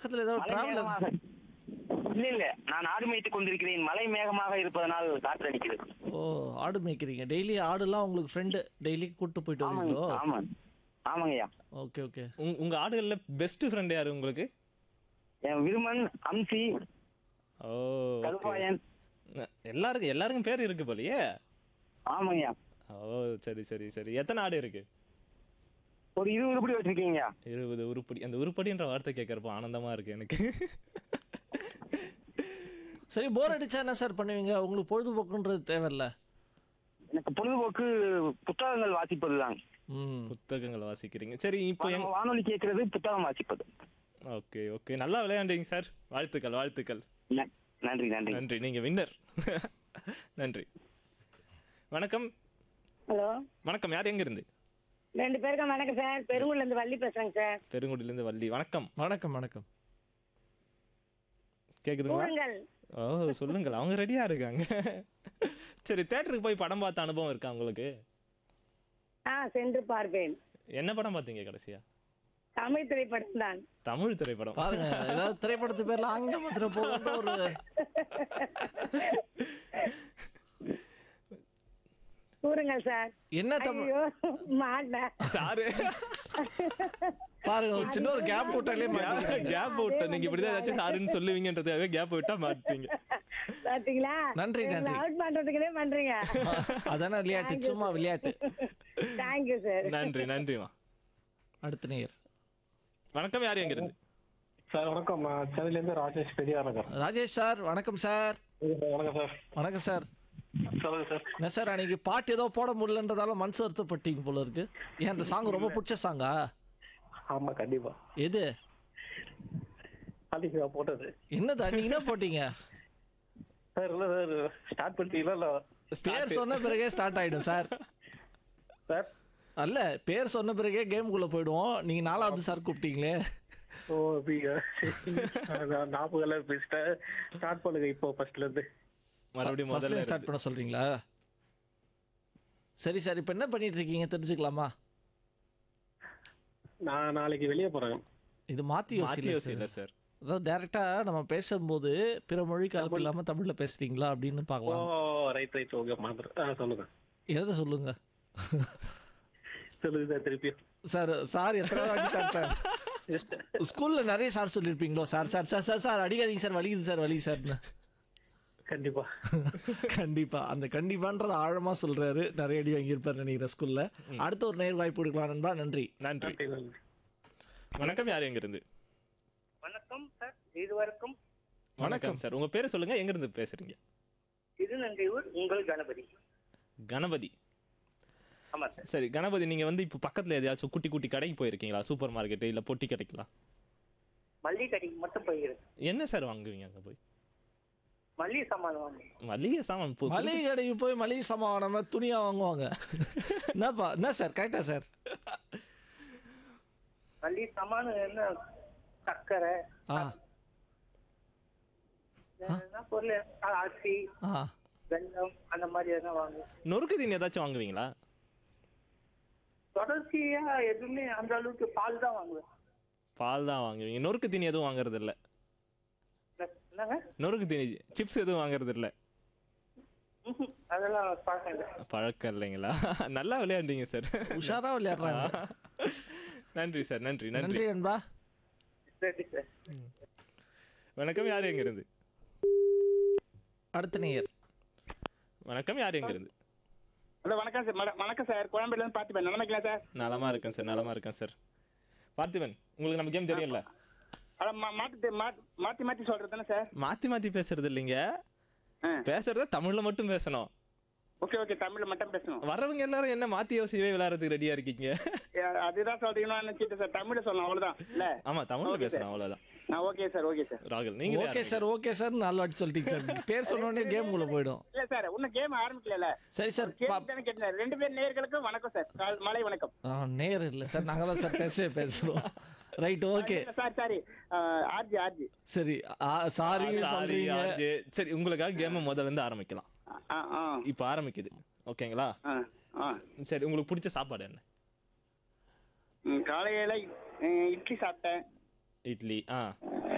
பக்கத்துல ஏதோ மலை டிராவல் மேகமாக இல்ல இல்ல நான் ஆடு மேய்த்துக் கொண்டிருக்கிறேன் மலை மேகமாக இருப்பதனால் காற்று அடிக்கிறது ஓ ஆடு மேய்க்கிறீங்க டெய்லி ஆடுலாம் உங்களுக்கு ஃப்ரெண்டு டெய்லி கூட்டு போயிட்டு ஆமாங்க வருவீங்களோ ஆமா ஆமாங்கய்யா ஓகே ஓகே உங்க- உங்க ஆடுகள்ல பெஸ்ட் ஃப்ரெண்ட் யாரு உங்களுக்கு என் விருமன் அம்சி ஓ okay. கல்பாயன் எல்லாருக்கும் எல்லாருக்கும் பேர் இருக்கு போலயே ஆமாங்கய்யா ஓ சரி சரி சரி எத்தனை ஆடு இருக்கு ஒரு இருபது உருப்படி வச்சிருக்கீங்க இருபது உருப்படி அந்த உருப்படின்ற வார்த்தை கேட்கறப்போ ஆனந்தமா இருக்கு எனக்கு சரி போர் அடிச்சா என்ன சார் பண்ணுவீங்க உங்களுக்கு பொழுதுபோக்குன்றது தேவையில்ல எனக்கு பொழுதுபோக்கு புத்தகங்கள் வாசிப்பதுதான் ம் புத்தகங்கள் வாசிக்கிறீங்க சரி இப்போ எங் நம்ம வானொலி கேட்கறது புத்தகம் வாசிப்பது ஓகே ஓகே நல்லா விளையாண்டீங்க சார் வாழ்த்துக்கள் வாழ்த்துக்கள் ந- நன்றி நன்றி நன்றி நீங்க வின்னர் நன்றி வணக்கம் ஹலோ வணக்கம் யார் எங்க இருந்து ரெண்டு பேருக்கும் வணக்கம் சார் பெருங்குடில இருந்து வள்ளி பேசுறேங்க சார் பெருங்குடியில இருந்து வள்ளி வணக்கம் வணக்கம் வணக்கம் கேக்குதுங்களா கூறுங்கள் ஓ சொல்லுங்கள் அவங்க ரெடியா இருக்காங்க சரி தேட்டருக்கு போய் படம் பார்த்த அனுபவம் இருக்கா உங்களுக்கு ஆ சென்று பார்ப்பேன் என்ன படம் பார்த்தீங்க கடைசியா தமிழ் திரைப்படம் தான் தமிழ் திரைப்படம் பாருங்க ஏதாவது திரைப்படத்து பேர்ல ஆங்கிலத்துல போகின்ற ஒரு கூறுங்கள் சார் என்ன தமிழ் ஐயோ மாட்டேன் சாரு பாருங்க ஒரு சின்ன ஒரு கேப் போட்டாலே மாட்டீங்க. கேப் விட்ட நீங்க இப்படிதான் ஏதாச்சும் சாருன்னு சொல்லுவீங்கன்றதுக்காக கேப் விட்டா மாட்டீங்க பாத்தீங்களா நன்றி, நன்றி. அவுட் பண்றதுக்குனே பண்றீங்க அதானே விளையாட்டு சும்மா விளையாட்டு தேங்க்யூ சார் நன்றி நன்றிமா அடுத்த நேயர் வணக்கம் யார் எங்க இருந்து சார் வணக்கம் நான் சென்னையிலேருந்து ராஜேஷ் பெரியார் நகர் ராஜேஷ் சார் வணக்கம் சார் வணக்கம் சார் வணக்கம் சார் சொல்லுங்க சார் என்ன சார் அன்னைக்கு பாட்டு ஏதோ போட முடியலன்றதால மனசு வருத்தப்பட்டீங்க போல இருக்கு ஏன் அந்த சாங் ரொம்ப பிடிச்ச சாங்கா ஆமா கண்டிப்பா எது அன்னைக்கு நான் போட்டது என்னது அன்னைக்கு என்ன போட்டீங்க சார் இல்ல சார் ஸ்டார்ட் பண்ணிட்டீங்களா இல்ல பேர் சொன்ன பிறகே ஸ்டார்ட் ஆயிடும் சார் சார் அல்ல பேர் சொன்ன பிறகே கேமுக்குள்ள போயிடுவோம் நீங்க நாலாவது சார் கூப்பிட்டீங்களே ஓ அப்படியா நான் ஞாபகம் எல்லாம் பேசிட்டேன் ஸ்டார்ட் பண்ணுங்க இப்போ ஃபர்ஸ்ட்ல இருந்து மறுபடியும் ஃபர்ஸ்ட்ல முதல்ல ஸ்டார்ட் பண்ண சொல்றீங்களா சரி சார் இப்போ என்ன பண்ணிட்டு இருக்கீங்க தெரிஞ்சுக்கலாமா நான் நாளைக்கு வெளியே போறேன் இது மாத்தி மாத்தி யோசிக்கல யோசிக்கல சார் சார் அதாவது டேரக்டா நம்ம பேசும்போது பிற மொழி கலப்பு இல்லாம தமிழ்ல பேசுறீங்களா அப்படின்னு ஓ பார்க்கலாம் ரைட் ரைட் ஓகே மாத்திரம் ஆ சொல்லுங்க எதை சொல்லுங்க சொல்லுங்க சார் திருப்பி சார் சார் எத்தனை வாட்டி சார் சார் ஸ்கூல்ல நிறைய சார் சொல்லியிருப்பீங்களோ sir sir sir sir sir அடிக்காதீங்க சார் வலிக்குது சார் வலி சார்னு கண்டிப்பா கண்டிப்பா அந்த கண்டிப்பான்றது ஆழமா சொல்றாரு நிறைய அடி வாங்கியிருப்பார் நினைக்கிறேன் ஸ்கூல்ல அடுத்த ஒரு நேர் வாய்ப்பு கொடுக்கலாம் நண்பா நன்றி நன்றி நன்றி நன்றி வணக்கம் யார் எங்க இருந்து வணக்கம் சார் இதுவரைக்கும் வணக்கம் சார் உங்க பேரை சொல்லுங்க எங்க இருந்து பேசுறீங்க திருநங்கையூர் உங்கள் கணபதி கணபதி ஆமா சார் சரி கணபதி நீங்க வந்து இப்போ பக்கத்துல எதையாச்சும் குட்டி குட்டி கடைக்கு போயிருக்கீங்களா சூப்பர் மார்க்கெட் இல்ல பொட்டி கடைக்கலாம் மல்லிகை கடைக்கு மட்டும் போயிருக்கேன் என்ன சார் வாங்குவீங்க அங்க போய் மல்லிகை சாமான் வாங்க மளிகை சாமான் பு- மளிகை கடைக்கு போய் மளிகை சாமான் நம்ம துணியா வாங்குவாங்க என்னப்பா என்ன சார் கரெக்டா சார் மல்லிகை சாமான் என்ன சர்க்கரை ஆ என்ன பொருள் அரிசி ஆ வெல்லம் அந்த மாதிரி எதனா வாங்குவோம் நொறுக்கு தீனி ஏதாச்சும் வாங்குவீங்களா தொடர்ச்சியா எதுவுமே அந்த அளவுக்கு பால் தான் வாங்குவேன் பால் தான் வாங்குவீங்க நொறுக்கு தீனி எதுவும் வாங்குறது இல்ல என்னங்க நொறுக்கு தீனி சிப்ஸ் எதுவும் வாங்குறது இல்ல ம்ஹும். அதெல்லாம் பழக்கம் இல்லை பழக்கம் இல்லைங்களா நல்லா விளையாண்டீங்க சார் உஷாரா விளையாடுறாங்க நன்றி சார் நன்றி நன்றி நன்றி நண்பா சரி சார் வணக்கம் யார் எங்க இருந்து அடுத்த நேயர் வணக்கம் யார் எங்க இருந்து ஹலோ வணக்கம் சார் மட- வணக்கம் சார் கோயம்பேடுல இருந்து பார்த்துப்பேன் நினைக்கலாம் சார் நலமா இருக்கேன் சார் நலமா இருக்கேன் சார் பார்த்திபன் உங்களுக்கு நம்ம கேம் தெரியும்ல அதான் மா- மாத்தி மா- மாத்தி மாத்தி சொல்றது தானே சார் மாத்தி மாத்தி பேசுறது இல்லைங்க ஆ. பேசுறத தமிழ்ல மட்டும் பேசணும் ஓகே ஓகே தமிழ்ல மட்டும் பேசணும் வரவங்க எல்லாரும் என்ன மாத்தி யோசிக்கவே விளையாடுறதுக்கு ரெடியா இருக்கீங்க ஏ, அதுதான் சொல்றீங்கன்னா நினைச்சிட்டு சார் தமிழ்ல சொல்லணும் அவ்வளவுதான் இல்ல ஆமா தமிழ்ல Okay, பேசணும் sir. அவ்வளவுதான் நான் ஓகே சார் ஓகே சார் ராகுல் நீங்க ஓகே சார் ஓகே சார் நாலு வாட்டி சொல்லிட்டீங்க சார் பேர் சொன்ன உடனே கேம் உள்ள போயிடும் இல்ல சார் இன்னும் கேம் ஆரம்பிக்கல சரி சார் கேள்வி தானே கேட்டேன் ரெண்டு பேர் நேயர்களுக்கும் வணக்கம் சார் கால்- மாலை வணக்கம் நேர் இல்ல சார் நாங்க தான் சார் பேசவே பேசுறோம் ரைட் ஓகே சார் சாரி ஆர்ஜி ஆர்ஜி சரி சாரி சாரி சொல்றீங்க சரி உங்களுக்காக கேம் முதல்ல இருந்து ஆரம்பிக்கலாம் ஆ ஆ இப்போ ஆரம்பிக்குது ஓகேங்களா ஆ ஆ சரி உங்களுக்கு பிடிச்ச சாப்பாடு என்ன ம், காலையில ம், இட்லி சாப்பிட்டேன் இட்லி ஆ